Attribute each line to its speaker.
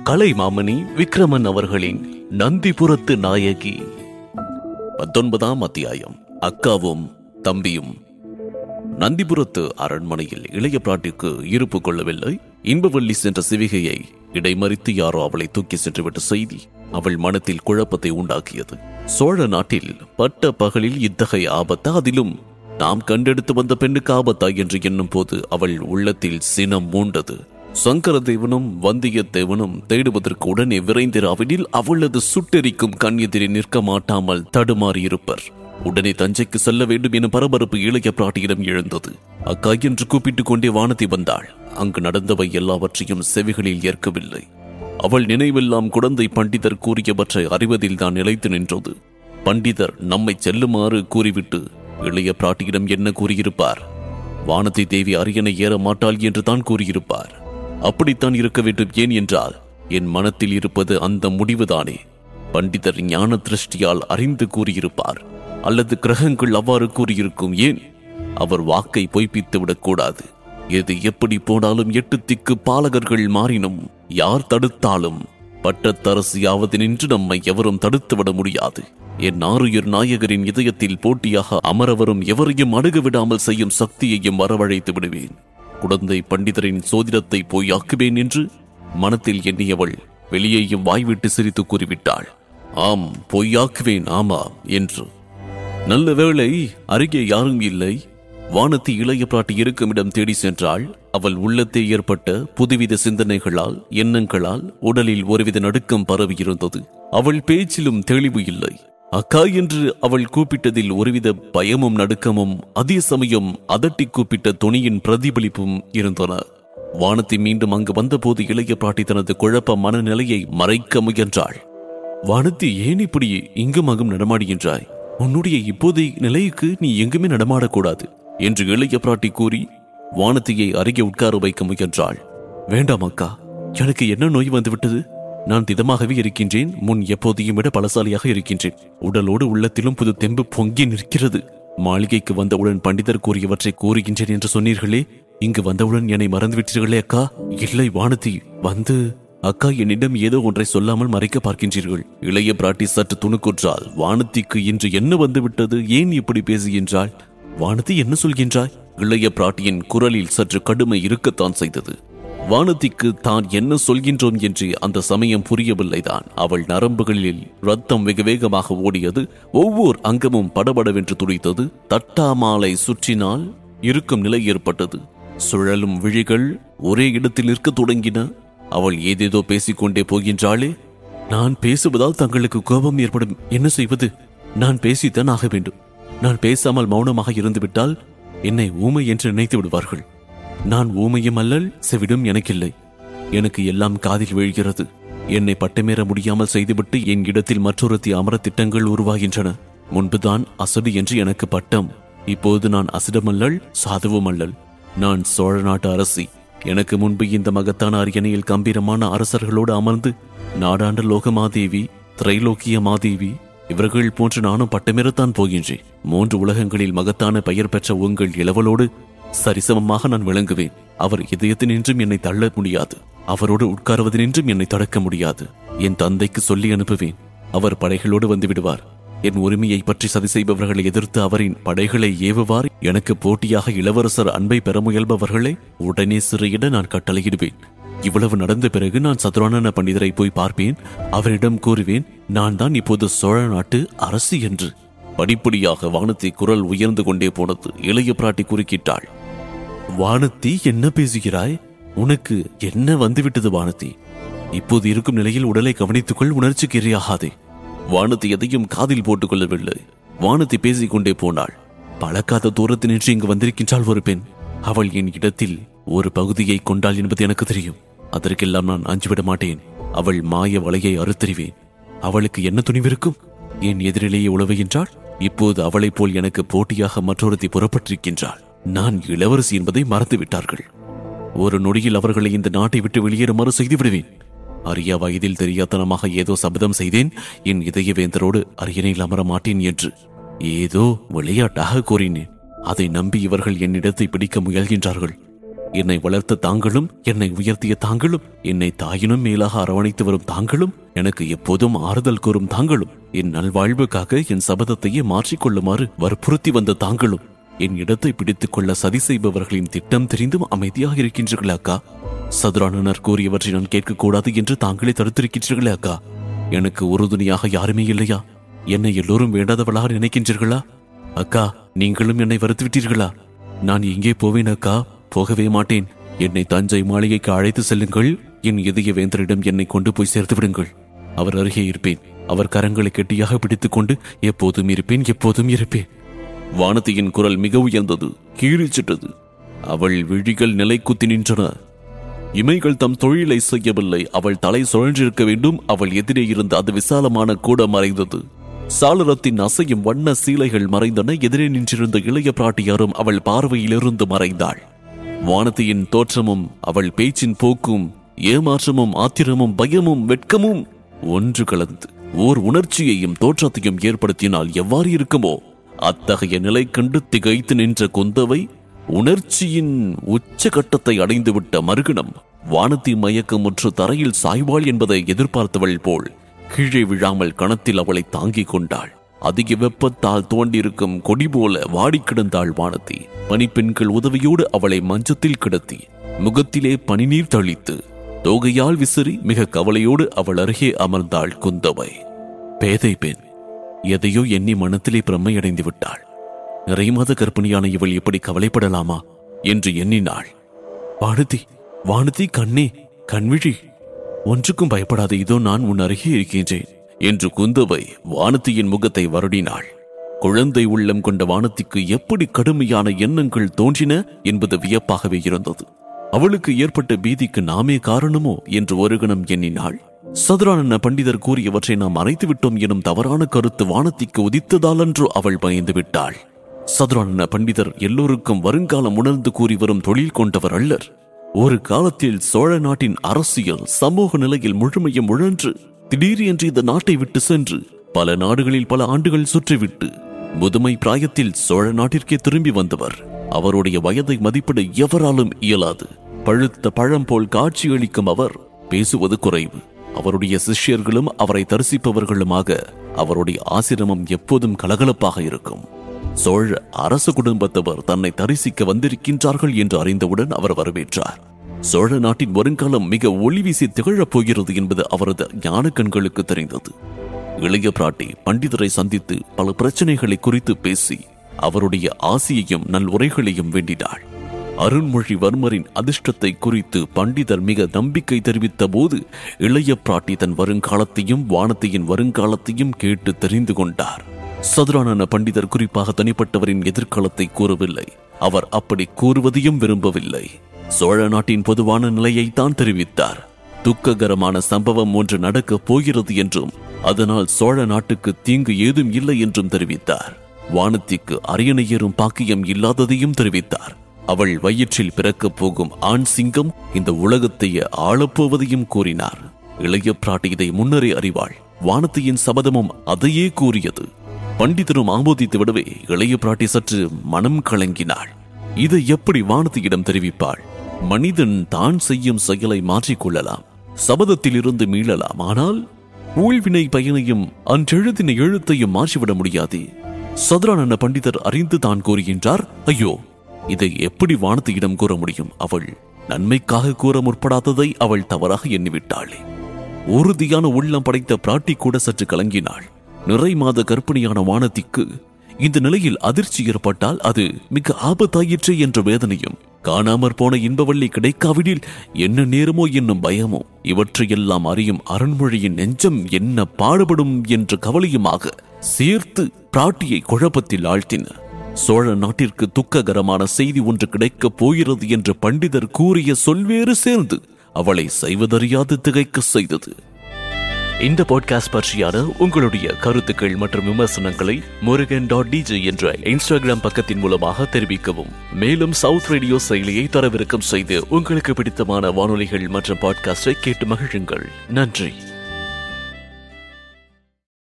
Speaker 1: கலைமாமணி விக்ரமன் அவர்களின் நந்திபுரத்து நாயகி பத்தொன்பதாம் அத்தியாயம் அக்காவும் தம்பியும் நந்திபுரத்து அரண்மனையில் இளைய பிராட்டிக்கு இருப்பு கொள்ளவில்லை இன்பவள்ளி சென்ற சிவிகையை இடைமறித்து யாரோ அவளை தூக்கி சென்றுவிட்ட செய்தி அவள் மனத்தில் குழப்பத்தை உண்டாக்கியது சோழ நாட்டில் பட்ட பகலில் இத்தகைய ஆபத்தா அதிலும் நாம் கண்டெடுத்து வந்த பெண்ணுக்கு ஆபத்தா என்று எண்ணும் போது அவள் உள்ளத்தில் சினம் மூண்டது சங்கரதேவனும் வந்தியத்தேவனும் தேடுவதற்கு உடனே விரைந்திராவிடில் அவளது சுட்டெரிக்கும் கண் எதிரே நிற்க மாட்டாமல் தடுமாறியிருப்பர் உடனே தஞ்சைக்கு செல்ல வேண்டும் என பரபரப்பு இளைய பிராட்டியிடம் எழுந்தது அக்கா என்று கூப்பிட்டுக் கொண்டே வானதி வந்தாள் அங்கு நடந்தவை எல்லாவற்றையும் செவிகளில் ஏற்கவில்லை அவள் நினைவெல்லாம் குழந்தை பண்டிதர் கூறியவற்றை அறிவதில் தான் நிலைத்து நின்றது பண்டிதர் நம்மை செல்லுமாறு கூறிவிட்டு இளைய பிராட்டியிடம் என்ன கூறியிருப்பார் வானதி தேவி அரியணை ஏற மாட்டாள் என்று தான் கூறியிருப்பார் அப்படித்தான் இருக்க வேண்டும் ஏன் என்றால் என் மனத்தில் இருப்பது அந்த முடிவுதானே பண்டிதர் ஞான திருஷ்டியால் அறிந்து கூறியிருப்பார் அல்லது கிரகங்கள் அவ்வாறு கூறியிருக்கும் ஏன் அவர் வாக்கை பொய்ப்பித்து விடக்கூடாது எது எப்படி போனாலும் எட்டு திக்கு பாலகர்கள் மாறினும் யார் தடுத்தாலும் பட்டத்தரசியாவது நின்று நம்மை எவரும் தடுத்துவிட முடியாது என் ஆறுயிர் நாயகரின் இதயத்தில் போட்டியாக அமரவரும் எவரையும் அணுக விடாமல் செய்யும் சக்தியையும் வரவழைத்து விடுவேன் குழந்தை பண்டிதரின் சோதிடத்தை பொய்யாக்குவேன் என்று மனத்தில் எண்ணியவள் வெளியேயும் வாய்விட்டு சிரித்து கூறிவிட்டாள் ஆம் பொய்யாக்குவேன் ஆமா என்று நல்ல வேளை அருகே யாரும் இல்லை வானத்தி இளைய பிராட்டி இருக்கும் இடம் தேடி சென்றாள் அவள் உள்ளத்தே ஏற்பட்ட புதுவித சிந்தனைகளால் எண்ணங்களால் உடலில் ஒருவித நடுக்கம் பரவியிருந்தது அவள் பேச்சிலும் தெளிவு இல்லை அக்கா என்று அவள் கூப்பிட்டதில் ஒருவித பயமும் நடுக்கமும் அதே சமயம் அதட்டி கூப்பிட்ட துணியின் பிரதிபலிப்பும் இருந்தன வானத்தி மீண்டும் அங்கு வந்தபோது இளைய பிராட்டி தனது குழப்ப மனநிலையை மறைக்க முயன்றாள் வானத்தி ஏன் இப்படி இங்கும் அங்கும் நடமாடுகின்றாய் உன்னுடைய இப்போதைய நிலைக்கு நீ எங்குமே நடமாடக்கூடாது என்று இளைய பிராட்டி கூறி வானத்தியை அருகே உட்கார வைக்க முயன்றாள் வேண்டாம் அக்கா எனக்கு என்ன நோய் வந்துவிட்டது நான் திடமாகவே இருக்கின்றேன் முன் எப்போதையும் விட பலசாலியாக இருக்கின்றேன் உடலோடு உள்ளத்திலும் புது தெம்பு பொங்கி நிற்கிறது மாளிகைக்கு வந்தவுடன் பண்டிதர் கூறியவற்றை கூறுகின்றேன் என்று சொன்னீர்களே இங்கு வந்தவுடன் என்னை மறந்துவிட்டீர்களே அக்கா இல்லை வானதி வந்து அக்கா என்னிடம் ஏதோ ஒன்றை சொல்லாமல் மறைக்க பார்க்கின்றீர்கள் இளைய பிராட்டி சற்று துணுக்குற்றால் வானத்திக்கு இன்று என்ன வந்துவிட்டது ஏன் இப்படி பேசுகின்றாள் வானதி என்ன சொல்கின்றாய் இளைய பிராட்டியின் குரலில் சற்று கடுமை இருக்கத்தான் செய்தது வானதிக்கு தான் என்ன சொல்கின்றோம் என்று அந்த சமயம் புரியவில்லைதான் அவள் நரம்புகளில் ரத்தம் வெகு வேகமாக ஓடியது ஒவ்வொரு அங்கமும் படபடவென்று துடித்தது தட்டாமாலை சுற்றினால் இருக்கும் நிலை ஏற்பட்டது சுழலும் விழிகள் ஒரே இடத்தில் இருக்க தொடங்கின அவள் ஏதேதோ பேசிக்கொண்டே போகின்றாளே நான் பேசுவதால் தங்களுக்கு கோபம் ஏற்படும் என்ன செய்வது நான் பேசித்தான் ஆக வேண்டும் நான் பேசாமல் மௌனமாக இருந்துவிட்டால் என்னை ஊமை என்று நினைத்து விடுவார்கள் நான் ஊமையும் அல்லல் செவிடும் எனக்கில்லை எனக்கு எல்லாம் காதில் வீழ்கிறது என்னை பட்டமேற முடியாமல் செய்துவிட்டு என் இடத்தில் மற்றொருத்தி அமர திட்டங்கள் உருவாகின்றன முன்புதான் அசடு என்று எனக்கு பட்டம் இப்போது நான் அசடமல்லல் சாதுவும் அல்லல் நான் சோழ நாட்டு அரசி எனக்கு முன்பு இந்த மகத்தான அரியணையில் கம்பீரமான அரசர்களோடு அமர்ந்து நாடாண்ட லோகமாதேவி திரைலோக்கிய மாதேவி இவர்கள் போன்று நானும் பட்டமேறத்தான் போகின்றேன் மூன்று உலகங்களில் மகத்தான பெயர் பெற்ற உங்கள் இளவலோடு சரிசமமாக நான் விளங்குவேன் அவர் இதயத்தினின்றும் என்னை தள்ள முடியாது அவரோடு உட்காருவதனின்றும் என்னை தடுக்க முடியாது என் தந்தைக்கு சொல்லி அனுப்புவேன் அவர் படைகளோடு வந்து விடுவார் என் உரிமையை பற்றி சதி செய்பவர்களை எதிர்த்து அவரின் படைகளை ஏவுவார் எனக்கு போட்டியாக இளவரசர் அன்பை பெற முயல்பவர்களை உடனே சிறையிட நான் கட்டளையிடுவேன் இவ்வளவு நடந்த பிறகு நான் சதுரானன பண்டிதரை போய் பார்ப்பேன் அவரிடம் கூறுவேன் நான் தான் இப்போது சோழ நாட்டு அரசு என்று படிப்படியாக வானத்தை குரல் உயர்ந்து கொண்டே போனது இளைய பிராட்டி குறுக்கிட்டாள் வானத்தி என்ன பேசுகிறாய் உனக்கு என்ன வந்துவிட்டது வானத்தி இப்போது இருக்கும் நிலையில் உடலை கவனித்துக்கொள் உணர்ச்சிக்கு இரையாகாதே வானத்தி எதையும் காதில் போட்டுக் கொள்ளவில்லை வானத்தி பேசிக் கொண்டே போனாள் பழக்காத தூரத்தில் நின்று இங்கு வந்திருக்கின்றாள் ஒரு பெண் அவள் என் இடத்தில் ஒரு பகுதியை கொண்டாள் என்பது எனக்கு தெரியும் அதற்கெல்லாம் நான் அஞ்சுவிட மாட்டேன் அவள் மாய வலையை அறுத்தறிவேன் அவளுக்கு என்ன துணிவிருக்கும் என் எதிரிலேயே உழவுகின்றாள் இப்போது அவளைப் போல் எனக்கு போட்டியாக மற்றொருத்தி புறப்பட்டிருக்கின்றாள் நான் இளவரசி என்பதை மறந்து விட்டார்கள் ஒரு நொடியில் அவர்களை இந்த நாட்டை விட்டு வெளியேறுமாறு செய்து விடுவேன் அரிய வயதில் தெரியாதனமாக ஏதோ சபதம் செய்தேன் என் இதயவேந்தரோடு அரியணையில் அமர மாட்டேன் என்று ஏதோ விளையாட்டாக கூறினேன் அதை நம்பி இவர்கள் என்னிடத்தை பிடிக்க முயல்கின்றார்கள் என்னை வளர்த்த தாங்களும் என்னை உயர்த்திய தாங்களும் என்னை தாயினும் மேலாக அரவணைத்து வரும் தாங்களும் எனக்கு எப்போதும் ஆறுதல் கூறும் தாங்களும் என் நல்வாழ்வுக்காக என் சபதத்தையே மாற்றிக்கொள்ளுமாறு வற்புறுத்தி வந்த தாங்களும் என் இடத்தை பிடித்துக் கொள்ள சதி செய்பவர்களின் திட்டம் தெரிந்தும் அமைதியாக இருக்கின்றீர்களா அக்கா சதுரானனர் கூறியவற்றை நான் கேட்கக்கூடாது என்று தாங்களே தடுத்திருக்கின்றீர்களே அக்கா எனக்கு உறுதுணையாக யாருமே இல்லையா என்னை எல்லோரும் வேண்டாதவளாக நினைக்கின்றீர்களா அக்கா நீங்களும் என்னை வருத்துவிட்டீர்களா நான் எங்கே போவேன் அக்கா போகவே மாட்டேன் என்னை தஞ்சை மாளிகைக்கு அழைத்து செல்லுங்கள் என் இதய வேந்தரிடம் என்னை கொண்டு போய் சேர்த்து விடுங்கள் அவர் அருகே இருப்பேன் அவர் கரங்களை கெட்டியாக பிடித்துக் கொண்டு எப்போதும் இருப்பேன் எப்போதும் இருப்பேன் வானதியின் குரல் மிக உயர்ந்தது கீழிச்சிட்டது அவள் விழிகள் நிலை குத்தி நின்றன இமைகள் தம் தொழிலை செய்யவில்லை அவள் தலை சுழன்றிருக்க வேண்டும் அவள் எதிரே இருந்த அது விசாலமான கூட மறைந்தது சாளரத்தின் அசையும் வண்ண சீலைகள் மறைந்தன எதிரே நின்றிருந்த இளைய பிராட்டியாரும் அவள் பார்வையிலிருந்து மறைந்தாள் வானதியின் தோற்றமும் அவள் பேச்சின் போக்கும் ஏமாற்றமும் ஆத்திரமும் பயமும் வெட்கமும் ஒன்று கலந்து ஓர் உணர்ச்சியையும் தோற்றத்தையும் ஏற்படுத்தினால் எவ்வாறு இருக்குமோ அத்தகைய நிலை கண்டு திகைத்து நின்ற குந்தவை உணர்ச்சியின் உச்சகட்டத்தை அடைந்துவிட்ட மறுகணம் வானத்தி மயக்கமுற்று தரையில் சாய்வாள் என்பதை எதிர்பார்த்தவள் போல் கீழே விழாமல் கணத்தில் அவளை தாங்கிக் கொண்டாள் அதிக வெப்பத்தால் தோண்டியிருக்கும் கொடி போல வாடி கிடந்தாள் வானதி பனிப்பெண்கள் உதவியோடு அவளை மஞ்சத்தில் கிடத்தி முகத்திலே பனிநீர் தளித்து தோகையால் விசிறி மிக கவலையோடு அவள் அருகே அமர்ந்தாள் குந்தவை பேதை பெண் எதையோ எண்ணி மனத்திலே பிரம்மையடைந்து விட்டாள் நிறைமாத கர்ப்பிணியான இவள் எப்படி கவலைப்படலாமா என்று எண்ணினாள் வானதி வானதி கண்ணே கண்விழி ஒன்றுக்கும் பயப்படாத இதோ நான் உன் அருகே இருக்கின்றேன் என்று குந்தவை வானதியின் முகத்தை வருடினாள் குழந்தை உள்ளம் கொண்ட வானத்திற்கு எப்படி கடுமையான எண்ணங்கள் தோன்றின என்பது வியப்பாகவே இருந்தது அவளுக்கு ஏற்பட்ட பீதிக்கு நாமே காரணமோ என்று ஒரு கணம் எண்ணினாள் சதுரானன பண்டிதர் கூறியவற்றை நாம் மறைத்து விட்டோம் எனும் தவறான கருத்து வானத்திற்கு உதித்ததாலன்றோ அவள் பயந்து விட்டாள் சதுரானன பண்டிதர் எல்லோருக்கும் வருங்காலம் உணர்ந்து கூறி வரும் தொழில் கொண்டவர் அல்லர் ஒரு காலத்தில் சோழ நாட்டின் அரசியல் சமூக நிலையில் முழுமையும் உழன்று திடீரென்று இந்த நாட்டை விட்டு சென்று பல நாடுகளில் பல ஆண்டுகள் சுற்றிவிட்டு முதுமை பிராயத்தில் சோழ நாட்டிற்கே திரும்பி வந்தவர் அவருடைய வயதை மதிப்பிட எவராலும் இயலாது பழுத்த பழம் போல் காட்சியளிக்கும் அவர் பேசுவது குறைவு அவருடைய சிஷ்யர்களும் அவரை தரிசிப்பவர்களுமாக அவருடைய ஆசிரமம் எப்போதும் கலகலப்பாக இருக்கும் சோழ அரச குடும்பத்தவர் தன்னை தரிசிக்க வந்திருக்கின்றார்கள் என்று அறிந்தவுடன் அவர் வரவேற்றார் சோழ நாட்டின் வருங்காலம் மிக ஒளி வீசி திகழப் போகிறது என்பது அவரது ஞான கண்களுக்கு தெரிந்தது இளைய பிராட்டி பண்டிதரை சந்தித்து பல பிரச்சனைகளை குறித்து பேசி அவருடைய ஆசியையும் நல் உரைகளையும் வேண்டினாள் அருண்மொழிவர்மரின் அதிர்ஷ்டத்தை குறித்து பண்டிதர் மிக நம்பிக்கை தெரிவித்த போது இளைய பிராட்டி தன் வருங்காலத்தையும் வானத்தையின் வருங்காலத்தையும் கேட்டு தெரிந்து கொண்டார் சதுரானன பண்டிதர் குறிப்பாக தனிப்பட்டவரின் எதிர்காலத்தை கூறவில்லை அவர் அப்படி கூறுவதையும் விரும்பவில்லை சோழ நாட்டின் பொதுவான நிலையைத்தான் தெரிவித்தார் துக்ககரமான சம்பவம் ஒன்று நடக்கப் போகிறது என்றும் அதனால் சோழ நாட்டுக்கு தீங்கு ஏதும் இல்லை என்றும் தெரிவித்தார் வானத்திற்கு அரியணை ஏறும் பாக்கியம் இல்லாததையும் தெரிவித்தார் அவள் வயிற்றில் பிறக்கப் போகும் ஆண் சிங்கம் இந்த உலகத்தையே ஆளப்போவதையும் கூறினார் இளைய பிராட்டி இதை முன்னரே அறிவாள் வானத்தியின் சபதமும் அதையே கூறியது பண்டிதரும் ஆமோதித்து விடவே இளைய பிராட்டி சற்று மனம் கலங்கினாள் இதை எப்படி வானதியிடம் தெரிவிப்பாள் மனிதன் தான் செய்யும் செயலை மாற்றிக்கொள்ளலாம் சபதத்தில் இருந்து மீளலாம் ஆனால் ஊழ்வினை பயனையும் அன்றெழுதின எழுத்தையும் மாற்றிவிட முடியாது சதுரானன பண்டிதர் அறிந்து தான் கூறுகின்றார் ஐயோ இதை எப்படி வானதியிடம் கூற முடியும் அவள் நன்மைக்காக கூற முற்படாததை அவள் தவறாக எண்ணிவிட்டாளே உறுதியான உள்ளம் படைத்த பிராட்டி கூட சற்று கலங்கினாள் நிறை மாத கர்ப்பிணியான வானதிக்கு இந்த நிலையில் அதிர்ச்சி ஏற்பட்டால் அது மிக ஆபத்தாயிற்றே என்ற வேதனையும் காணாமற் போன இன்பவள்ளி கிடைக்காவிடில் என்ன நேரமோ என்னும் பயமோ இவற்றையெல்லாம் அறியும் அருண்மொழியின் நெஞ்சம் என்ன பாடுபடும் என்ற கவலையுமாக சேர்த்து பிராட்டியை குழப்பத்தில் ஆழ்த்தின சோழ நாட்டிற்கு துக்ககரமான செய்தி ஒன்று கிடைக்கப் போகிறது என்று பண்டிதர் கூறிய சொல்வேறு சேர்ந்து அவளை செய்வதறியாது திகைக்க செய்தது இந்த பாட்காஸ்ட் பற்றியான உங்களுடைய கருத்துக்கள் மற்றும் விமர்சனங்களை முருகன் டாட் டிஜே என்ற இன்ஸ்டாகிராம் பக்கத்தின் மூலமாக தெரிவிக்கவும் மேலும் சவுத் ரேடியோ செயலியை தரவிறக்கம் செய்து உங்களுக்கு பிடித்தமான வானொலிகள் மற்றும் பாட்காஸ்டை கேட்டு மகிழுங்கள் நன்றி